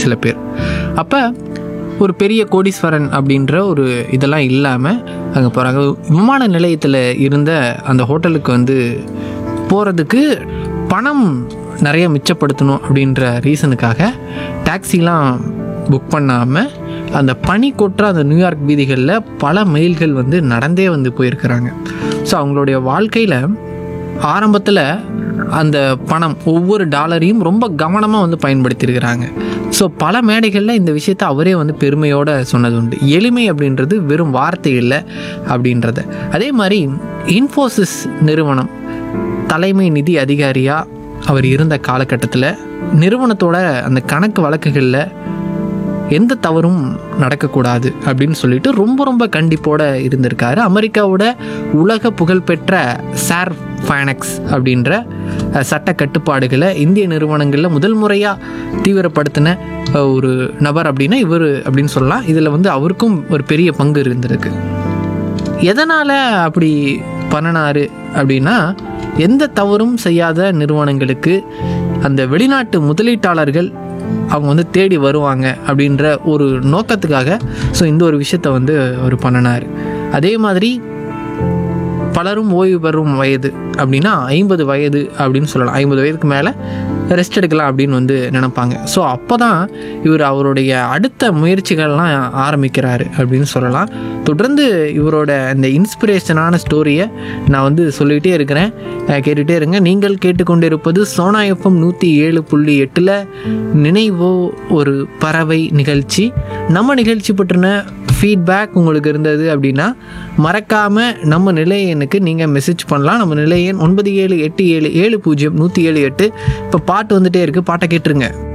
சில பேர் அப்போ ஒரு பெரிய கோடீஸ்வரன் அப்படின்ற ஒரு இதெல்லாம் இல்லாமல் அங்கே போகிறாங்க விமான நிலையத்தில் இருந்த அந்த ஹோட்டலுக்கு வந்து போகிறதுக்கு பணம் நிறைய மிச்சப்படுத்தணும் அப்படின்ற ரீசனுக்காக டாக்ஸிலாம் புக் பண்ணாமல் அந்த பனி கொட்டுற அந்த நியூயார்க் வீதிகளில் பல மைல்கள் வந்து நடந்தே வந்து போயிருக்கிறாங்க ஸோ அவங்களுடைய வாழ்க்கையில் ஆரம்பத்தில் அந்த பணம் ஒவ்வொரு டாலரையும் ரொம்ப கவனமாக வந்து பயன்படுத்தியிருக்கிறாங்க ஸோ பல மேடைகளில் இந்த விஷயத்தை அவரே வந்து பெருமையோடு சொன்னது உண்டு எளிமை அப்படின்றது வெறும் வார்த்தை இல்லை அப்படின்றத அதே மாதிரி இன்ஃபோசிஸ் நிறுவனம் தலைமை நிதி அதிகாரியாக அவர் இருந்த காலகட்டத்தில் நிறுவனத்தோட அந்த கணக்கு வழக்குகளில் எந்த தவறும் நடக்கக்கூடாது அப்படின்னு சொல்லிட்டு ரொம்ப ரொம்ப கண்டிப்போடு இருந்திருக்காரு அமெரிக்காவோட உலக புகழ்பெற்ற சார் ஃபைனக்ஸ் அப்படின்ற அஹ், சட்ட கட்டுப்பாடுகளை இந்திய நிறுவனங்களில் முதல் முறையாக தீவிரப்படுத்தின அஹ், ஒரு நபர் அப்படின்னா இவர் அப்படின்னு சொல்லலாம் இதில் வந்து அவருக்கும் ஒரு பெரிய பங்கு இருந்திருக்கு எதனால் அப்படி பண்ணினாரு அப்படின்னா எந்த தவறும் செய்யாத நிறுவனங்களுக்கு அந்த வெளிநாட்டு முதலீட்டாளர்கள் அவங்க வந்து தேடி வருவாங்க அப்படின்ற ஒரு நோக்கத்துக்காக ஸோ இந்த ஒரு விஷயத்த வந்து அவர் பண்ணினார் அதே மாதிரி பலரும் ஓய்வு பெறும் வயது அப்படின்னா ஐம்பது வயது அப்படின்னு சொல்லலாம் ஐம்பது வயதுக்கு மேலே ரெஸ்ட் எடுக்கலாம் அப்படின்னு வந்து நினைப்பாங்க ஸோ அப்போ தான் இவர் அவருடைய அடுத்த முயற்சிகள்லாம் ஆரம்பிக்கிறாரு அப்படின்னு சொல்லலாம் தொடர்ந்து இவரோட இந்த இன்ஸ்பிரேஷனான ஸ்டோரியை நான் வந்து சொல்லிகிட்டே இருக்கிறேன் அஹ் கேட்டுகிட்டே இருங்க நீங்கள் கேட்டுக்கொண்டிருப்பது சோனா எஃப்எம் நூற்றி ஏழு புள்ளி எட்டில் நினைவோ ஒரு பறவை நிகழ்ச்சி நம்ம நிகழ்ச்சி பற்றின ஃபீட்பேக் உங்களுக்கு இருந்தது அப்படின்னா மறக்காமல் நம்ம நிலையனுக்கு நீங்கள் மெசேஜ் பண்ணலாம் நம்ம நிலையன் ஒன்பது ஏழு எட்டு ஏழு ஏழு பூஜ்ஜியம் நூற்றி ஏழு எட்டு இப்போ பாட்டு வந்துட்டே இருக்குது பாட்டை கேட்டுருங்க